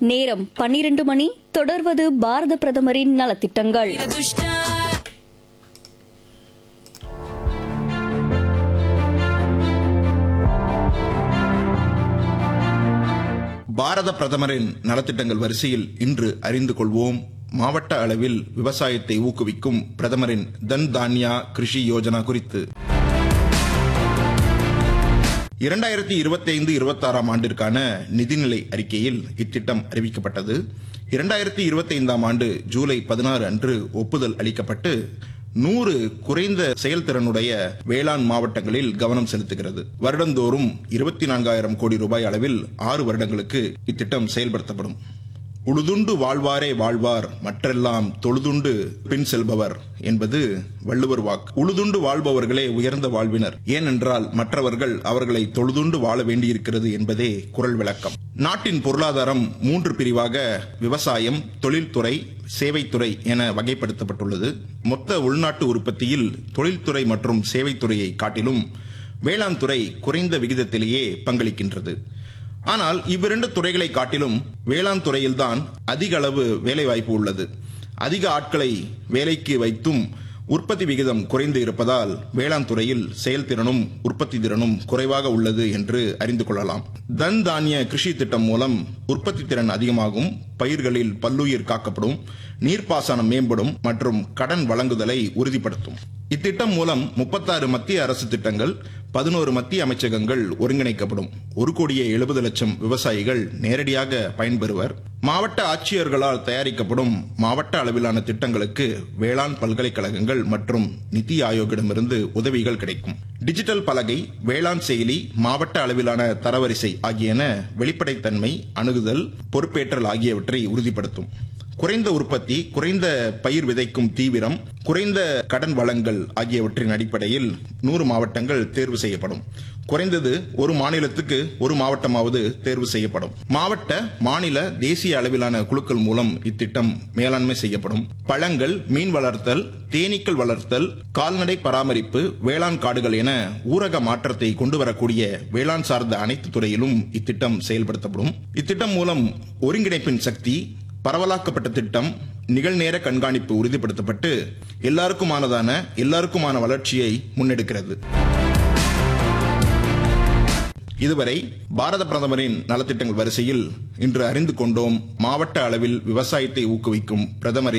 நேரம் பன்னிரண்டு மணி தொடர்வது பாரத பிரதமரின் நலத்திட்டங்கள் பாரத பிரதமரின் நலத்திட்டங்கள் வரிசையில் இன்று அறிந்து கொள்வோம் மாவட்ட அளவில் விவசாயத்தை ஊக்குவிக்கும் பிரதமரின் தன் தான்யா கிருஷி யோஜனா குறித்து இரண்டாயிரத்தி இருபத்தி ஐந்து இருபத்தாறாம் ஆண்டிற்கான நிதிநிலை அறிக்கையில் இத்திட்டம் அறிவிக்கப்பட்டது இரண்டாயிரத்தி இருபத்தி ஐந்தாம் ஆண்டு ஜூலை பதினாறு அன்று ஒப்புதல் அளிக்கப்பட்டு நூறு குறைந்த செயல்திறனுடைய வேளாண் மாவட்டங்களில் கவனம் செலுத்துகிறது வருடந்தோறும் இருபத்தி நான்காயிரம் கோடி ரூபாய் அளவில் ஆறு வருடங்களுக்கு இத்திட்டம் செயல்படுத்தப்படும் உழுதுண்டு வாழ்வாரே வாழ்வார் மற்றெல்லாம் தொழுதுண்டு பின் செல்பவர் என்பது வள்ளுவர் வாக்கு உழுதுண்டு வாழ்பவர்களே உயர்ந்த வாழ்வினர் ஏனென்றால் மற்றவர்கள் அவர்களை தொழுதுண்டு வாழ வேண்டியிருக்கிறது என்பதே குரல் விளக்கம் நாட்டின் பொருளாதாரம் மூன்று பிரிவாக விவசாயம் தொழில்துறை சேவைத்துறை என வகைப்படுத்தப்பட்டுள்ளது மொத்த உள்நாட்டு உற்பத்தியில் தொழில்துறை மற்றும் சேவைத்துறையை காட்டிலும் வேளாண் துறை குறைந்த விகிதத்திலேயே பங்களிக்கின்றது ஆனால் இவ்விரண்டு துறைகளை காட்டிலும் வேளாண் துறையில்தான் அதிக அளவு வேலைவாய்ப்பு உள்ளது அதிக ஆட்களை வேலைக்கு வைத்தும் உற்பத்தி விகிதம் குறைந்து இருப்பதால் வேளாண் துறையில் செயல்திறனும் உற்பத்தி திறனும் குறைவாக உள்ளது என்று அறிந்து கொள்ளலாம் தன் தானிய கிருஷி திட்டம் மூலம் உற்பத்தி திறன் அதிகமாகும் பயிர்களில் பல்லுயிர் காக்கப்படும் நீர்ப்பாசனம் மேம்படும் மற்றும் கடன் வழங்குதலை உறுதிப்படுத்தும் இத்திட்டம் மூலம் முப்பத்தாறு மத்திய அரசு திட்டங்கள் பதினோரு மத்திய அமைச்சகங்கள் ஒருங்கிணைக்கப்படும் ஒரு கோடியே எழுபது லட்சம் விவசாயிகள் நேரடியாக பயன்பெறுவர் மாவட்ட ஆட்சியர்களால் தயாரிக்கப்படும் மாவட்ட அளவிலான திட்டங்களுக்கு வேளாண் பல்கலைக்கழகங்கள் மற்றும் நிதி ஆயோக்கிடமிருந்து உதவிகள் கிடைக்கும் டிஜிட்டல் பலகை வேளாண் செயலி மாவட்ட அளவிலான தரவரிசை ஆகியன வெளிப்படைத்தன்மை அணுகுதல் பொறுப்பேற்றல் ஆகியவற்றை உறுதிப்படுத்தும் குறைந்த உற்பத்தி குறைந்த பயிர் விதைக்கும் தீவிரம் குறைந்த கடன் வளங்கள் ஆகியவற்றின் அடிப்படையில் நூறு மாவட்டங்கள் தேர்வு செய்யப்படும் குறைந்தது ஒரு மாநிலத்துக்கு ஒரு மாவட்டமாவது தேர்வு செய்யப்படும் மாவட்ட மாநில தேசிய அளவிலான குழுக்கள் மூலம் இத்திட்டம் மேலாண்மை செய்யப்படும் பழங்கள் மீன் வளர்த்தல் தேனீக்கள் வளர்த்தல் கால்நடை பராமரிப்பு வேளாண் காடுகள் என ஊரக மாற்றத்தை கொண்டு வரக்கூடிய வேளாண் சார்ந்த அனைத்து துறையிலும் இத்திட்டம் செயல்படுத்தப்படும் இத்திட்டம் மூலம் ஒருங்கிணைப்பின் சக்தி பரவலாக்கப்பட்ட திட்டம் நிகழ்நேர கண்காணிப்பு உறுதிப்படுத்தப்பட்டு எல்லாருக்குமானதான எல்லாருக்குமான வளர்ச்சியை முன்னெடுக்கிறது இதுவரை பாரத பிரதமரின் நலத்திட்டங்கள் வரிசையில் இன்று அறிந்து கொண்டோம் மாவட்ட அளவில் விவசாயத்தை ஊக்குவிக்கும் பிரதமரின்